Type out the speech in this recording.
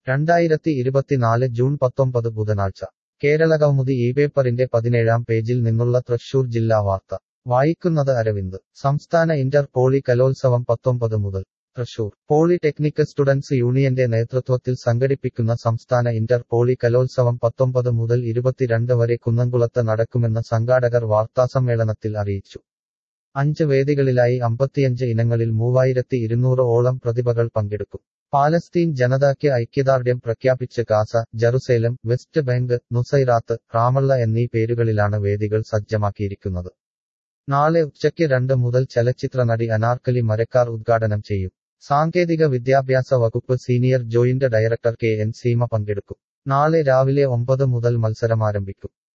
രണ്ടായിരത്തി ഇരുപത്തിനാല് ജൂൺ പത്തൊമ്പത് ബുധനാഴ്ച കേരളകൗമുദി ഈ പേപ്പറിന്റെ പതിനേഴാം പേജിൽ നിന്നുള്ള തൃശൂർ ജില്ലാ വാർത്ത വായിക്കുന്നത് അരവിന്ദ് സംസ്ഥാന ഇന്റർ പോളി കലോത്സവം പത്തൊമ്പത് മുതൽ തൃശൂർ പോളിടെക്നിക് സ്റ്റുഡൻസ് യൂണിയന്റെ നേതൃത്വത്തിൽ സംഘടിപ്പിക്കുന്ന സംസ്ഥാന ഇന്റർ പോളി കലോത്സവം പത്തൊമ്പത് മുതൽ ഇരുപത്തിരണ്ട് വരെ കുന്നംകുളത്ത് നടക്കുമെന്ന് സംഘാടകർ വാർത്താസമ്മേളനത്തിൽ അറിയിച്ചു അഞ്ച് വേദികളിലായി അമ്പത്തിയഞ്ച് ഇനങ്ങളിൽ മൂവായിരത്തി ഇരുന്നൂറ് ഓളം പ്രതിഭകൾ പങ്കെടുക്കും പാലസ്തീൻ ജനതയ്ക്ക് ഐക്യദാർഢ്യം പ്രഖ്യാപിച്ച് Gaza Jerusalem West Bank Nuseirat Ramallah എന്നീ പേരുകളിലാണ് വേദികൾ സജ്ജമാക്കിയിരിക്കുന്നത് നാളെ ഉച്ചയ്ക്ക് രണ്ട് മുതൽ ചലച്ചിത്ര നടി അനാർക്കലി മരക്കാർ ഉദ്ഘാടനം ചെയ്യും സാങ്കേതിക വിദ്യാഭ്യാസ വകുപ്പ് senior joint director K N Seema പങ്കെടുക്കും നാളെ രാവിലെ ഒമ്പത് മുതൽ മത്സരം ആരംഭിക്കും